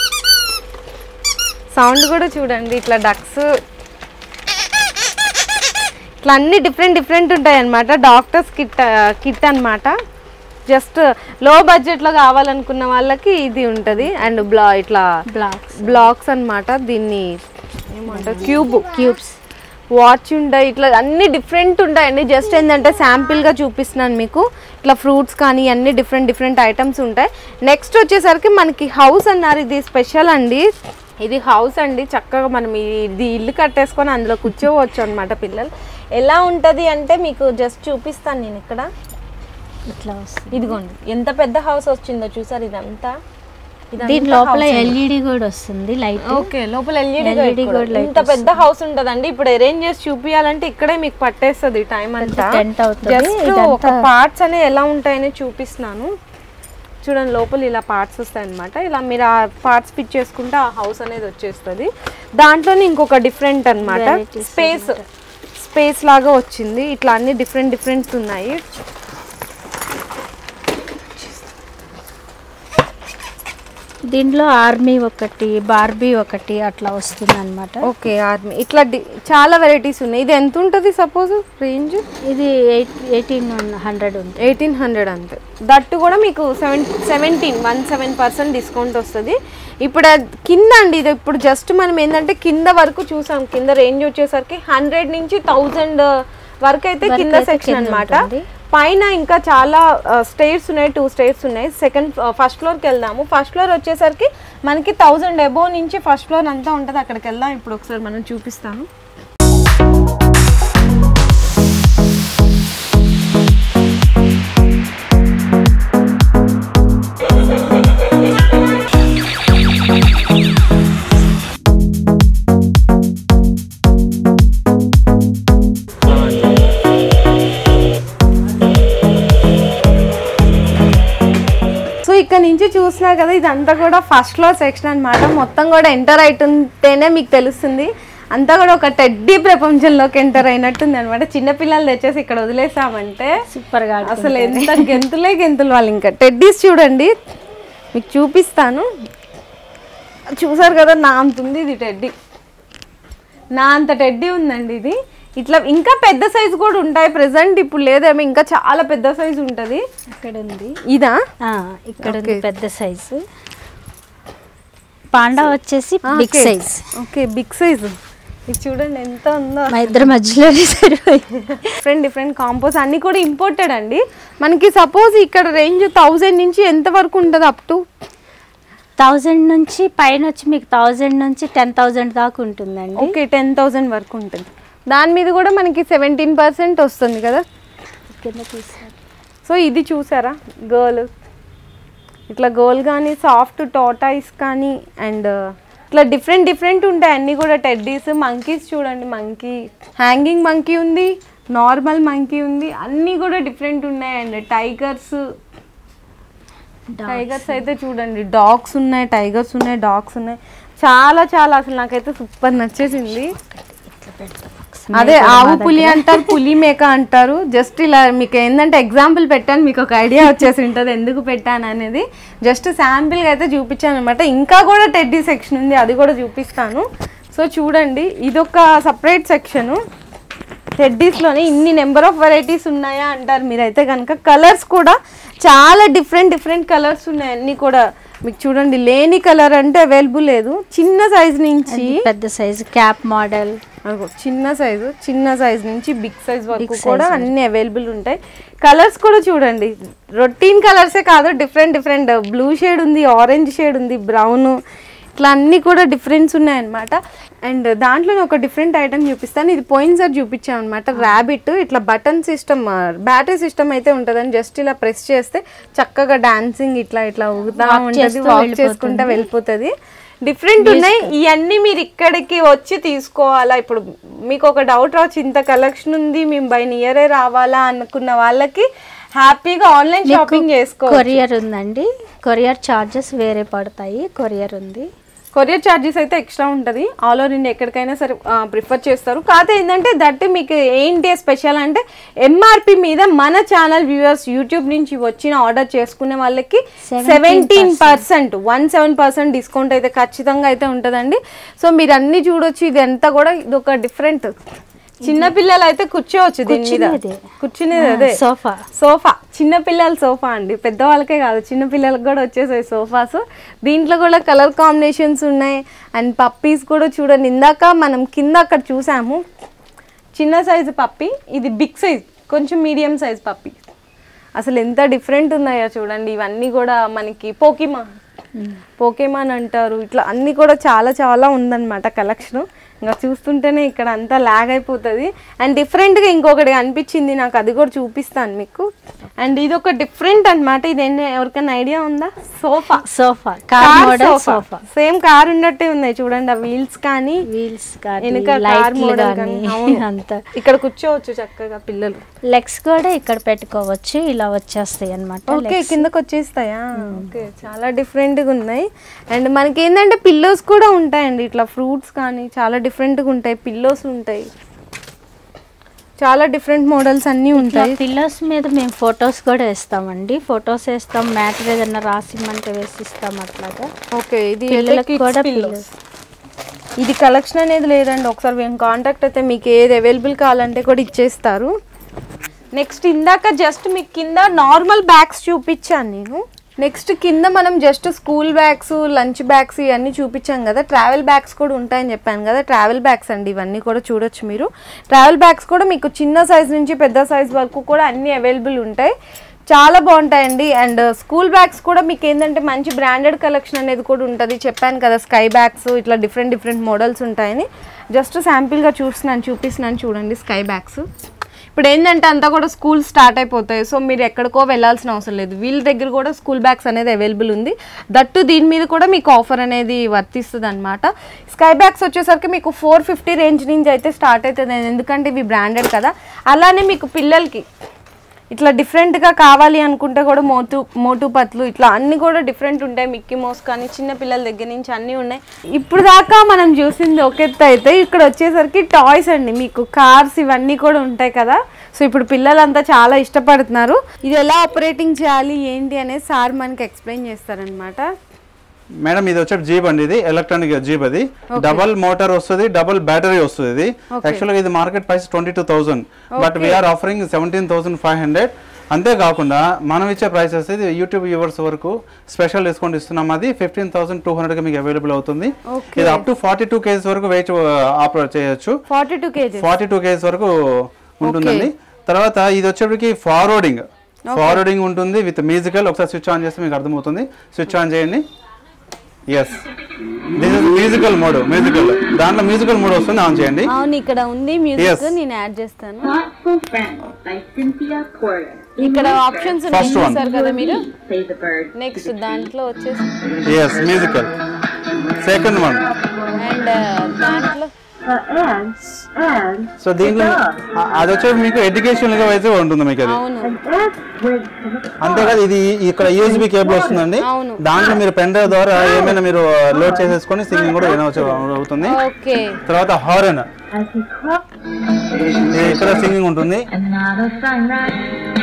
సౌండ్ కూడా చూడండి ఇట్లా డక్స్ ఇట్లా అన్ని డిఫరెంట్ డిఫరెంట్ ఉంటాయి అనమాట డాక్టర్స్ కిట్ కిట్ అన్నమాట జస్ట్ లో బడ్జెట్లో కావాలనుకున్న వాళ్ళకి ఇది ఉంటుంది అండ్ బ్లా ఇట్లా బ్లాక్స్ బ్లాక్స్ అన్నమాట దీన్ని ఏమంటారు క్యూబ్ క్యూబ్స్ వాచ్ ఉంటాయి ఇట్లా అన్ని డిఫరెంట్ ఉంటాయండి జస్ట్ ఏంటంటే శాంపిల్గా చూపిస్తున్నాను మీకు ఇట్లా ఫ్రూట్స్ కానీ అన్ని డిఫరెంట్ డిఫరెంట్ ఐటమ్స్ ఉంటాయి నెక్స్ట్ వచ్చేసరికి మనకి హౌస్ అన్నారు ఇది స్పెషల్ అండి ఇది హౌస్ అండి చక్కగా మనం ఈ- ఇది ఇల్లు కట్టేసుకొని అందులో కూర్చోవచ్చు అనమాట పిల్లలు ఎలా ఉంటుంది అంటే మీకు జస్ట్ చూపిస్తాను నేను ఇక్కడ ఇట్లా వస్తుంది ఇదిగోండి ఎంత పెద్ద హౌస్ వచ్చిందో చూసారు ఇదంతా ఇదంతా దీని లోపల house అండి. ఎల్ఈడి కూడా వస్తుంది లైట్ ఓకే లోపల ఎల్ఈడి LED కూడా light ఇంత పెద్ద హౌస్ ఉంటదండి ఇప్పుడు అరేంజ్ చేసి చూపియాలంటే ఇక్కడే మీకు పట్టేస్తుంది టైం అంతా tent అవుతది. జస్ట్ ఇదంతా- ఒక పార్ట్స్ అనే ఎలా ఉంటాయని చూపిస్తున్నాను చూడండి లోపల ఇలా పార్ట్స్ వస్తాయి అనమాట ఇలా మీరు ఆ పార్ట్స్ ఫిట్ చేసుకుంటే ఆ హౌస్ అనేది వచ్చేస్తుంది దాంట్లోనే ఇంకొక డిఫరెంట్ అన్నమాట Varieties స్పేస్ స్పేస్ లాగా వచ్చింది ఇట్లా అన్ని డిఫరెంట్ డిఫరెంట్స్ ఉన్నాయి దీంట్లో ఆర్మీ ఒకటి బార్బీ ఒకటి అట్లా వస్తుంది అనమాట ఓకే ఆర్మీ ఇట్లా డి- చాలా వెరైటీస్ ఉన్నాయి ఇది ఎంత ఉంటుంది సపోజ్ రేంజ్ ఇది ఎయిట్ ఎయిటీన్ హండ్రెడ్ ఉంది ఎయిటీన్ హండ్రెడ్ అంతే దట్టు కూడా మీకు seven seventeen one seven percent discount వస్తుంది ఇప్పుడు అది కింద అండి ఇది ఇప్పుడు జస్ట్ మనం ఏంటంటే కింద వరకు చూసాం కింద రేంజ్ వచ్చేసరికి హండ్రెడ్ నుంచి థౌజండ్ వరకు అయితే వరకు కింద అయితే సెక్షన్ కింద అన్నమాట ఉంటుంది. పైన ఇంకా చాలా స్టేర్స్ ఉన్నాయి టూ స్టేర్స్ ఉన్నాయి సెకండ్ ఫస్ట్ ఫ్లోర్కి వెళ్దాము ఫస్ట్ ఫ్లోర్ వచ్చేసరికి మనకి థౌజండ్ అబోవ్ నుంచి ఫస్ట్ ఫ్లోర్ అంతా ఉంటుంది అక్కడికి వెళ్దాం ఇప్పుడు ఒకసారి మనం చూపిస్తాను సో ఇక్కడ నుంచి చూసినా కదా ఇదంతా కూడా ఫస్ట్ ఫ్లోర్ సెక్షన్ అన్నమాట మొత్తం కూడా ఎంటర్ అవుతుంటేనే మీకు తెలుస్తుంది అంతా కూడా ఒక టెడ్డీ ప్రపంచంలోకి ఎంటర్ అయినట్టుంది అనమాట చిన్నపిల్లలు తెచ్చేసి ఇక్కడ వదిలేసామంటే సూపర్ గా అసలు ఎంత గెంతులే గెంతులు వాళ్ళు ఇంకా టెడ్డీస్ చూడండి మీకు చూపిస్తాను చూసారు కదా నా అంత ఉంది ఇది టెడ్డీ నా అంత టెడ్డీ ఉందండి ఇది ఇట్లా ఇంకా పెద్ద సైజు కూడా ఉంటాయి ప్రెసెంట్ ఇప్పుడు లేదేమో ఇంకా చాలా పెద్ద సైజు ఉంటుంది ఇక్కడ ఉంది ఇదా ఆ, ఇక్కడ ఉంది పెద్ద సైజు పాండా వచ్చేసి big Okay. Size okay big size ఇది చూడండి ఎంత ఉందో మా ఇద్దరి మధ్యలోనే సరిపోయింది డిఫరెంట్ డిఫరెంట్ కాంపోస్ అన్ని కూడా ఇంపోర్టెడ్ అండి మనకి సపోజ్ ఇక్కడ రేంజ్ థౌజండ్ నుంచి ఎంత వరకు ఉంటుంది అప్ టు థౌజండ్ నుంచి పైన వచ్చి మీకు థౌజండ్ నుంచి టెన్ థౌజండ్ దాకా ఉంటుందండి ఓకే టెన్ థౌజండ్ వరకు ఉంటుంది దాని మీద కూడా మనకి సెవెంటీన్ పర్సెంట్ వస్తుంది కదా కింద తీసారు సో ఇది చూసారా గర్ల్ ఇట్లా గర్ల్ కానీ సాఫ్ట్ టోటాయిస్ కానీ అండ్ ఇట్లా డిఫరెంట్ డిఫరెంట్ ఉంటాయి అన్నీ కూడా టెడ్డీస్ మంకీస్ చూడండి మంకీ హ్యాంగింగ్ మంకీ ఉంది నార్మల్ మంకీ ఉంది అన్నీ కూడా డిఫరెంట్ ఉన్నాయి అండ్ టైగర్స్ టైగర్స్ అయితే చూడండి డాగ్స్ ఉన్నాయి టైగర్స్ ఉన్నాయి డాగ్స్ ఉన్నాయి చాలా చాలా అసలు నాకైతే సూపర్ నచ్చేసింది అదే ఆవు పులి అంటారు పులి మేక అంటారు జస్ట్ ఇలా మీకు ఏంటంటే ఎగ్జాంపుల్ పెట్టాను మీకు ఒక ఐడియా వచ్చేసి ఉంటుంది ఎందుకు పెట్టాను అనేది జస్ట్ శాంపిల్గా అయితే చూపించాను అనమాట ఇంకా కూడా టెడ్డీ సెక్షన్ ఉంది అది కూడా చూపిస్తాను సో చూడండి ఇదొక సపరేట్ సెక్షను టెడ్డీస్లోనే ఇన్ని నెంబర్ ఆఫ్ వెరైటీస్ ఉన్నాయా అంటారు మీరైతే కనుక కలర్స్ కూడా చాలా డిఫరెంట్ డిఫరెంట్ కలర్స్ ఉన్నాయి అన్నీ కూడా మీకు చూడండి లేని కలర్ అంటే అవైలబుల్ లేదు చిన్న సైజ్ నుంచి పెద్ద సైజు క్యాప్ మోడల్ అదిగో చిన్న సైజు చిన్న సైజ్ నుంచి బిగ్ సైజ్ వరకు కూడా అన్ని అవైలబుల్ ఉంటాయి కలర్స్ కూడా చూడండి రొటీన్ కలర్సే కాదు డిఫరెంట్ డిఫరెంట్ బ్లూ షేడ్ ఉంది ఆరెంజ్ షేడ్ ఉంది బ్రౌన్ ఇట్లా అన్ని కూడా డిఫరెన్స్ ఉన్నాయన్నమాట అండ్ దాంట్లో ఒక డిఫరెంట్ ఐటమ్ చూపిస్తాను ఇది పోయినసారి చూపించాను అనమాట ర్యాబిట్ ఇట్లా బటన్ సిస్టమ్ బ్యాటరీ సిస్టమ్ అయితే ఉంటుందని జస్ట్ ఇలా ప్రెస్ చేస్తే చక్కగా డాన్సింగ్ ఇట్లా ఇట్లా ఊగుతా ఉంటుంది చేస్తూ వాక్ చేసుకుంటా వెళ్ళిపోతుంది డిఫరెంట్ ఉన్నాయి ఇవన్నీ మీరు ఇక్కడికి వచ్చి తీసుకోవాలా ఇప్పుడు మీకు ఒక డౌట్ రావచ్చు ఇంత కలెక్షన్ ఉంది మేము బై నియరే రావాలా అనుకున్న వాళ్ళకి హ్యాపీగా ఆన్లైన్ షాపింగ్ చేసుకో కొరియర్ ఉందండి కొరియర్ చార్జెస్ వేరే పడతాయి కొరియర్ ఉంది కొరియర్ ఛార్జెస్ అయితే ఎక్స్ట్రా ఉంటుంది ఆల్ ఓవర్ ఇండియా ఎక్కడికైనా సరే ప్రిఫర్ చేస్తారు కాకపోతే ఏంటంటే దట్ మీకు ఏంటి స్పెషల్ అంటే ఎంఆర్పి మీద మన ఛానల్ వ్యూవర్స్ యూట్యూబ్ నుంచి వచ్చిన ఆర్డర్ చేసుకునే వాళ్ళకి seventeen percent one seven percent discount అయితే ఖచ్చితంగా అయితే ఉంటుందండి సో మీరు అన్ని చూడొచ్చు ఇది అంతా కూడా ఇది ఒక డిఫరెంట్ చిన్న పిల్లలు అయితే కూర్చోవచ్చు దీని మీద కూర్చునేదే. కూర్చునేది అదే సోఫా సోఫా చిన్న పిల్లల సోఫా అండి పెద్దవాళ్ళకే కాదు చిన్న పిల్లలకు కూడా వచ్చేసాయి సోఫాస్ దీంట్లో కూడా కలర్ కాంబినేషన్స్ ఉన్నాయి అండ్ పప్పీస్ కూడా చూడండి ఇందాక మనం కింద అక్కడ చూసాము చిన్న సైజు పప్పి ఇది బిగ్ సైజ్ కొంచెం మీడియం సైజ్ పప్పి అసలు ఎంత డిఫరెంట్ ఉన్నాయో చూడండి ఇవన్నీ కూడా మనకి పోకిమా పోకేమాన్ అంటారు ఇట్లా అన్నీ కూడా చాలా చాలా ఉందన్నమాట కలెక్షన్ ఇంకా చూస్తుంటేనే ఇక్కడ అంతా లాగ్ అయిపోతుంది అండ్ డిఫరెంట్గా ఇంకొకటి అనిపించింది నాకు అది కూడా చూపిస్తాను మీకు అండ్ ఇది ఒక డిఫరెంట్ అనమాట ఇది ఏంటి ఎవరికైనా ఐడియా ఉందా sofa sofa car model sofa same car ఉన్నట్టే ఉన్నాయి చూడండి ఆ వీల్స్ కానీ వీల్స్ కానీ వెనుక కార్ లైట్లు మోడల్ కానీ కానీ అవును. అంతా ఇక్కడ కూర్చోవచ్చు చక్కగా పిల్లలు లెగ్స్ కూడా ఇక్కడ పెట్టుకోవచ్చు ఇలా వచ్చేస్తాయి అనమాట ఓకే కిందకు వచ్చేస్తాయా ఓకే చాలా డిఫరెంట్గా ఉన్నాయి అండ్ మనకి ఏంటంటే పిల్లోస్ కూడా ఉంటాయండి ఇట్లా ఫ్రూట్స్ కానీ చాలా డిఫరెంట్గా ఉంటాయి పిల్లోస్ ఉంటాయి చాలా డిఫరెంట్ మోడల్స్ అన్నీ ఉంటాయి పిల్లర్స్ మీద మేము ఫొటోస్ కూడా వేస్తామండి ఫొటోస్ వేస్తాం మ్యాటర్ ఏదైనా రాసిమ్మంటే వేసిస్తాం అట్లాగా ఓకే ఇది పిల్లలకు అయితే కూడా kids pillows. ఇది కలెక్షన్ అనేది లేదండి ఒకసారి మేము కాంటాక్ట్ అయితే మీకు ఏది అవైలబుల్ కావాలంటే కూడా ఇచ్చేస్తారు నెక్స్ట్ ఇందాక జస్ట్ మీకు కింద నార్మల్ బ్యాగ్స్ చూపించాను నేను నెక్స్ట్ కింద మనం just school bags lunch bags ఇవన్నీ చూపించాం కదా ట్రావెల్ బ్యాగ్స్ కూడా ఉంటాయని చెప్పాను కదా ట్రావెల్ బ్యాగ్స్ అండి ఇవన్నీ కూడా చూడొచ్చు మీరు ట్రావెల్ బ్యాగ్స్ కూడా మీకు చిన్న సైజ్ నుంచి పెద్ద సైజ్ వరకు కూడా అన్నీ అవైలబుల్ ఉంటాయి చాలా బాగుంటాయండి అండ్ స్కూల్ బ్యాగ్స్ కూడా మీకు ఏంటంటే మంచి బ్రాండెడ్ కలెక్షన్ అనేది కూడా ఉంటుంది చెప్పాను కదా స్కై బ్యాగ్స్ ఇట్లా డిఫరెంట్ డిఫరెంట్ మోడల్స్ ఉంటాయని జస్ట్ శాంపిల్గా చూస్తున్నాను చూపిస్తున్నాను చూడండి స్కై బ్యాగ్స్ ఇప్పుడు ఏంటంటే అంతా కూడా స్కూల్ స్టార్ట్ అయిపోతాయి సో మీరు ఎక్కడికో వెళ్ళాల్సిన అవసరం లేదు వీళ్ళ దగ్గర కూడా స్కూల్ బ్యాగ్స్ అనేది అవైలబుల్ ఉంది దట్టు దీని మీద కూడా మీకు ఆఫర్ అనేది వర్తిస్తుంది అనమాట స్కై బ్యాగ్స్ వచ్చేసరికి మీకు ఫోర్ ఫిఫ్టీ రేంజ్ నుంచి అయితే స్టార్ట్ అవుతుంది ఎందుకంటే ఇవి బ్రాండెడ్ కదా అలానే మీకు పిల్లలకి ఇట్లా డిఫరెంట్గా కావాలి అనుకుంటే కూడా మోటు మోటు పత్లు ఇట్లా అన్ని కూడా డిఫరెంట్ ఉంటాయి మిక్కీ మోస్ కానీ చిన్న పిల్లల దగ్గర నుంచి అన్నీ ఉన్నాయి ఇప్పుడు దాకా మనం చూసింది ఒక ఎత్తు అయితే ఇక్కడ వచ్చేసరికి టాయ్స్ అండి మీకు కార్స్ ఇవన్నీ కూడా ఉంటాయి కదా సో ఇప్పుడు పిల్లలంతా చాలా ఇష్టపడుతున్నారు ఇది ఎలా ఆపరేటింగ్ చేయాలి ఏంటి అనేది సార్ మనకి ఎక్స్ప్లెయిన్ చేస్తారనమాట మేడం ఇది వచ్చి జీప్ అండి ఇది ఎలక్ట్రానిక్ జీప్ అది డబల్ మోటార్ వస్తుంది డబల్ బ్యాటరీ వస్తుంది ఇది యాక్చువల్గా ఇది market price twenty two thousand but we're offering seventeen thousand five hundred అంతేకాకుండా మనం ఇచ్చే ప్రైసెస్ ఇది యూట్యూబ్ వ్యూవర్స్ వరకు స్పెషల్ డిస్కౌంట్ ఇస్తున్నాం అది ఫిఫ్టీన్ థౌసండ్ టూ హండ్రెడ్కి మీకు అవైలబుల్ అవుతుంది ఇది up to forty two KGs వరకు వెయిట్ ఆపరేట్ చేయొచ్చు forty two KGs forty two KGs వరకు ఉంటుందండి తర్వాత ఇది వచ్చేప్పటికి ఫార్వర్డింగ్ ఫార్వర్డింగ్ ఉంటుంది విత్ మ్యూజికల్ ఒకసారి స్విచ్ ఆన్ చేస్తే మీకు అర్థమవుతుంది స్విచ్ ఆన్ చేయండి yes this is musical mode musical దాంట్లో మ్యూజికల్ మోడ్ వస్తుంది ఆన్ చేయండి అవును ఇక్కడ ఉంది మ్యూజిక్ Yes. నేను యాడ్ చేస్తాను Thoughtful Friend by Cynthia Corrigan. ఇక్కడ ఆప్షన్స్ ఉన్నాయి First one. చూసారు కదా మీరు Say the bird. నెక్స్ట్ దాంట్లో వచ్చేసి yes musical second one and దాంట్లో Uh, and, and, సో దీంట్లో ఆ- అది వచ్చి మీకు ఎడ్యుకేషన్ గా అయితే ఉంటుంది మీకు అది అవును and add with అంతేకాదు ఇది ఇక్కడ యూఎస్బి కేబుల్ వస్తుందండి అవును. దాంట్లో మీరు పెన్ డ్రైవ్ ద్వారా ఏమైనా మీరు లోడ్ చేసేసుకొని సింగింగ్ కూడా వినవచ్చు అవుతుంది ఓకే తర్వాత హారన్ as he crossed ఇక్కడ సింగింగ్ ఉంటుంది another sunrise.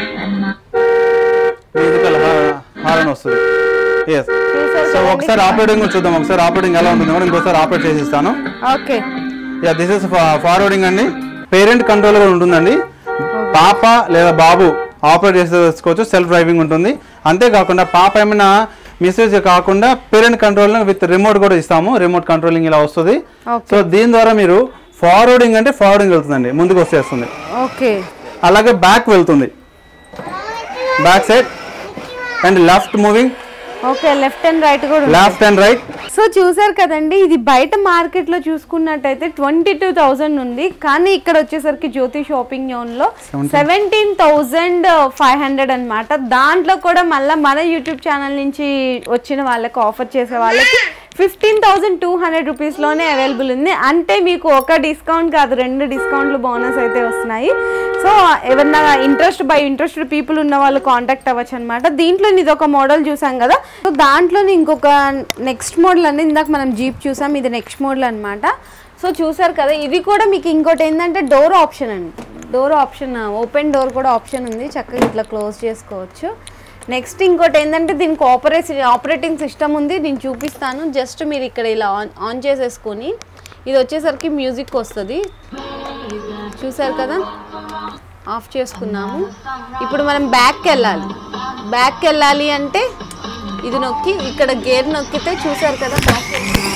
మ్యూజికల్ హారన్ వస్తుంది ఎస్ సో ఒకసారి ఆపరేటింగ్ చూద్దాం ఒకసారి ఆపరేటింగ్ ఎలా ఉంటుంది కూడా ఇంకోసారి ఆపరేట్ చేసి ఇస్తాను okay yeah this is forwarding అండి పేరెంట్ కంట్రోల్ కూడా ఉంటుందండి పాప లేదా బాబు ఆపరేట్ చేసుకోవచ్చు సెల్ఫ్ డ్రైవింగ్ ఉంటుంది అంతేకాకుండా పాప ఏమైనా మిస్యూజ్ కాకుండా పేరెంట్ కంట్రోల్ విత్ రిమోట్ కూడా ఇస్తాము రిమోట్ కంట్రోలింగ్ ఇలా వస్తుంది Okay. సో దీని ద్వారా మీరు ఫార్వర్డింగ్ అంటే ఫార్వర్డింగ్ వెళ్తుందండి ముందుకు వచ్చేస్తుంది ఓకే అలాగే బ్యాక్ వెళ్తుంది back side and left moving okay left and right కూడా ఉంది. లెఫ్ట్ అండ్ రైట్ సో చూసారు కదండి ఇది బయట మార్కెట్లో చూసుకున్నట్టయితే ట్వంటీ టూ థౌజండ్ ఉంది కానీ ఇక్కడ వచ్చేసరికి జ్యోతి షాపింగ్ లో సెవెంటీన్ థౌజండ్ ఫైవ్ హండ్రెడ్ అనమాట దాంట్లో కూడా మళ్ళీ మన యూట్యూబ్ ఛానల్ నుంచి వచ్చిన వాళ్ళకి ఆఫర్ చేసే వాళ్ళకి ఫిఫ్టీన్ థౌజండ్ టూ హండ్రెడ్ రూపీస్లోనే అవైలబుల్ ఉంది అంటే మీకు ఒక డిస్కౌంట్ కాదు రెండు డిస్కౌంట్లు బోనస్ అయితే వస్తున్నాయి సో ఏమన్నా ఇంట్రెస్ట్ బై ఇంట్రెస్టెడ్ పీపుల్ ఉన్న వాళ్ళు కాంటాక్ట్ అవ్వచ్చు అనమాట దీంట్లో ఇది ఒక మోడల్ చూసాం కదా సో దాంట్లోనే ఇంకొక నెక్స్ట్ మోడల్ అనేది ఇందాక మనం జీప్ చూసాం ఇది నెక్స్ట్ మోడల్ అనమాట సో చూసారు కదా ఇది కూడా మీకు ఇంకోటి ఏంటంటే డోర్ ఆప్షన్ అండి డోర్ ఆప్షన్ ఓపెన్ డోర్ కూడా ఆప్షన్ ఉంది చక్కగా ఇట్లా క్లోజ్ చేసుకోవచ్చు నెక్స్ట్ ఇంకోటి ఏంటంటే దీనికి ఆపరేట్ ఆపరేటింగ్ సిస్టమ్ ఉంది నేను చూపిస్తాను జస్ట్ మీరు ఇక్కడ ఇలా ఆన్ ఆన్ చేసేసుకొని ఇది వచ్చేసరికి మ్యూజిక్ వస్తుంది చూసారు కదా ఆఫ్ చేసుకున్నాము ఇప్పుడు మనం బ్యాక్కి వెళ్ళాలి బ్యాక్కి వెళ్ళాలి అంటే ఇది నొక్కి ఇక్కడ గేర్ నొక్కితే చూసారు కదా బ్యాక్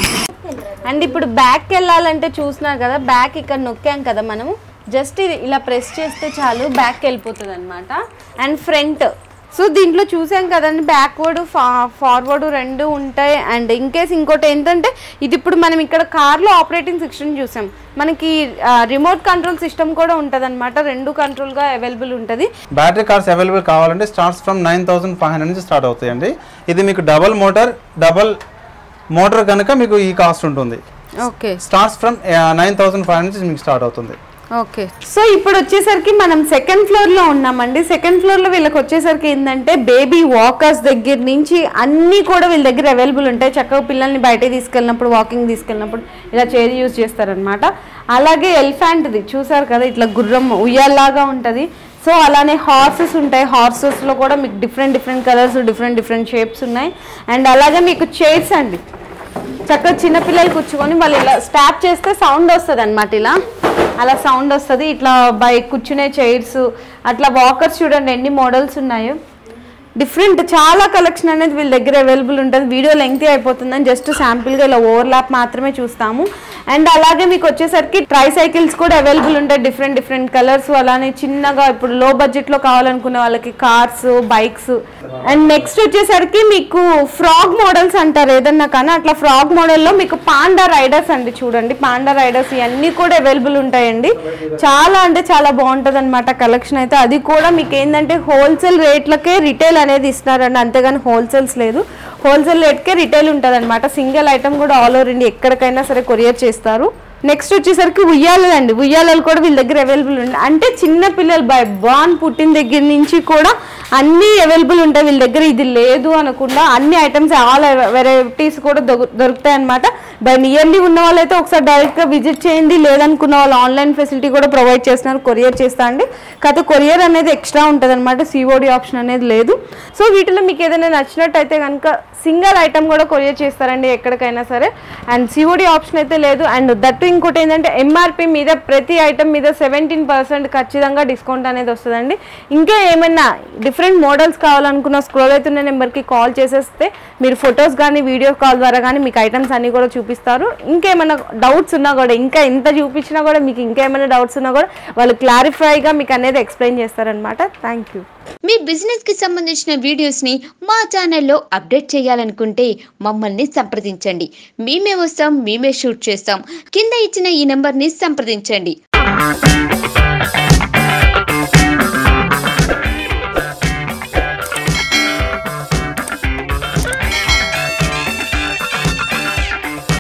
అండ్ ఇప్పుడు బ్యాక్కి వెళ్ళాలంటే చూసినారు కదా బ్యాక్ ఇక్కడ నొక్కాం కదా మనము జస్ట్ ఇది ఇలా ప్రెస్ చేస్తే చాలు బ్యాక్ వెళ్ళిపోతుంది అనమాట అండ్ ఫ్రంట్ సో దీంట్లో చూసాం కదండి బ్యాక్వర్డ్ ఫా ఫార్వర్డ్ రెండు ఉంటాయి అండ్ ఇన్కేస్ ఇంకోటి ఏంటంటే ఇది ఇప్పుడు మనం ఇక్కడ కార్లో ఆపరేటింగ్ సిస్టమ్ చూసాం మనకి రిమోట్ కంట్రోల్ సిస్టమ్ కూడా ఉంటుంది అనమాట రెండు కంట్రోల్గా అవైలబుల్ ఉంటుంది బ్యాటరీ కార్స్ అవైలబుల్ కావాలంటే starts from nine thousand five hundred నుంచి స్టార్ట్ అవుతాయండి ఇది మీకు డబల్ మోటార్ డబల్ మోటార్ కనుక మీకు ఈ కాస్ట్ ఉంటుంది okay starts from nine thousand five hundred నుంచి మీకు స్టార్ట్ అవుతుంది ఓకే సో ఇప్పుడు వచ్చేసరికి మనం సెకండ్ ఫ్లోర్ లో ఉన్నామండి సెకండ్ ఫ్లోర్ లో వీళ్ళకి వచ్చేసరికి ఏంటంటే బేబీ వాకర్స్ దగ్గర నుంచి అన్నీ కూడా వీళ్ళ దగ్గర అవైలబుల్ ఉంటాయి చక్కగా పిల్లల్ని బయటకి తీసుకెళ్ళినప్పుడు వాకింగ్ తీసుకెళ్ళినప్పుడు ఇలా చైర్ యూజ్ చేస్తారనమాట అలాగే ఎలిఫెంట్ది చూసారు కదా ఇట్లా గుర్రం ఉయ్యాల్లాగా ఉంటుంది సో అలానే హార్సెస్ ఉంటాయి హార్సెస్లో కూడా మీకు different different colours different different shapes ఉన్నాయి అండ్ అలాగే మీకు చైర్స్ అండి చక్కగా చిన్నపిల్లలు కూర్చుకొని వాళ్ళు ఇలా స్టాప్ చేస్తే సౌండ్ వస్తుంది అనమాట ఇలా అలా సౌండ్ వస్తుంది ఇట్లా బై కూర్చునే చైర్స్ అట్లా వాకర్స్ చూడండి ఎన్ని మోడల్స్ ఉన్నాయో డిఫరెంట్ చాలా కలెక్షన్ అనేది వీళ్ళ దగ్గర అవైలబుల్ ఉంటుంది వీడియో లెంగ్తీ అయిపోతుందని జస్ట్ శాంపిల్గా ఇలా ఓవర్లాప్ మాత్రమే చూస్తాము అండ్ అలాగే మీకు వచ్చేసరికి ట్రై సైకిల్స్ కూడా అవైలబుల్ ఉంటాయి డిఫరెంట్ డిఫరెంట్ కలర్స్ అలానే చిన్నగా ఇప్పుడు లో బడ్జెట్లో కావాలనుకునే వాళ్ళకి కార్స్ బైక్స్ అండ్ నెక్స్ట్ వచ్చేసరికి మీకు ఫ్రాగ్ మోడల్స్ అంటారు ఏదన్నా కానీ అట్లా ఫ్రాగ్ మోడల్లో మీకు పాండా రైడర్స్ అండి చూడండి పాండా రైడర్స్ ఇవన్నీ కూడా అవైలబుల్ ఉంటాయండి చాలా అంటే చాలా బాగుంటుంది అనమాట కలెక్షన్ అయితే అది కూడా మీకు ఏంటంటే హోల్సేల్ రేట్లకే రిటైల్ అనేది ఇస్తున్నారండి అంతేగాని హోల్సేల్స్ లేదు హోల్సేల్ రేట్కే రిటైల్ ఉంటుంది అనమాట సింగిల్ ఐటమ్ కూడా ఆల్ ఓవర్ ఇండియా ఎక్కడికైనా సరే కొరియర్ చేస్తారు నెక్స్ట్ వచ్చేసరికి ఉయ్యాలలు అండి ఉయ్యాలలు కూడా వీళ్ళ దగ్గర అవైలబుల్ ఉంటాయి అంటే చిన్న పిల్లలు బై బాన్ పుట్టిన దగ్గర నుంచి కూడా అన్నీ అవైలబుల్ ఉంటాయి వీళ్ళ దగ్గర ఇది లేదు అనకుండా అన్ని ఐటమ్స్ ఆల్ వెరైటీస్ కూడా దొరు- దొరుకుతాయి అనమాట బై నియర్లీ ఉన్న వాళ్ళైతే ఒకసారి డైరెక్ట్గా విజిట్ చేయండి లేదనుకున్న వాళ్ళు ఆన్లైన్ ఫెసిలిటీ కూడా ప్రొవైడ్ చేస్తున్నారు కొరియర్ చేస్తా అండి కాకపోతే కొరియర్ అనేది ఎక్స్ట్రా ఉంటుంది అనమాట సిఓడి ఆప్షన్ అనేది లేదు సో వీటిలో మీకు ఏదైనా నచ్చినట్టయితే కనుక సింగిల్ ఐటమ్ కూడా కొరియర్ చేస్తారండి ఎక్కడికైనా సరే అండ్ సిఓడి ఆప్షన్ అయితే లేదు అండ్ దట్టు ఇంకోటి ఏంటంటే ఎంఆర్పి మీద ప్రతి ఐటమ్ మీద సెవెంటీన్ పర్సెంట్ ఖచ్చితంగా డిస్కౌంట్ అనేది వస్తుందండి ఇంకా ఏమైనా డిఫరెంట్ మోడల్స్ కావాలనుకున్న స్క్రోల్ అవుతున్న నెంబర్కి కాల్ చేసేస్తే మీరు ఫొటోస్ కానీ వీడియో కాల్ ద్వారా కానీ మీకు ఐటమ్స్ అన్నీ కూడా చూపిస్తారు ఇంకేమైనా డౌట్స్ ఉన్నా కూడా ఇంకా ఎంత చూపించినా కూడా మీకు ఇంకేమైనా డౌట్స్ ఉన్నా కూడా వాళ్ళు క్లారిఫైగా మీకు అనేది ఎక్స్ప్లెయిన్ చేస్తారనమాట థ్యాంక్ యూ మీ బిజినెస్ కి సంబంధించిన వీడియోస్ ని మా ఛానల్లో అప్డేట్ చేయాలనుకుంటే మమ్మల్ని సంప్రదించండి మేమే వస్తాం మేమే షూట్ చేస్తాం కింద ఇచ్చిన ఈ నెంబర్ ని సంప్రదించండి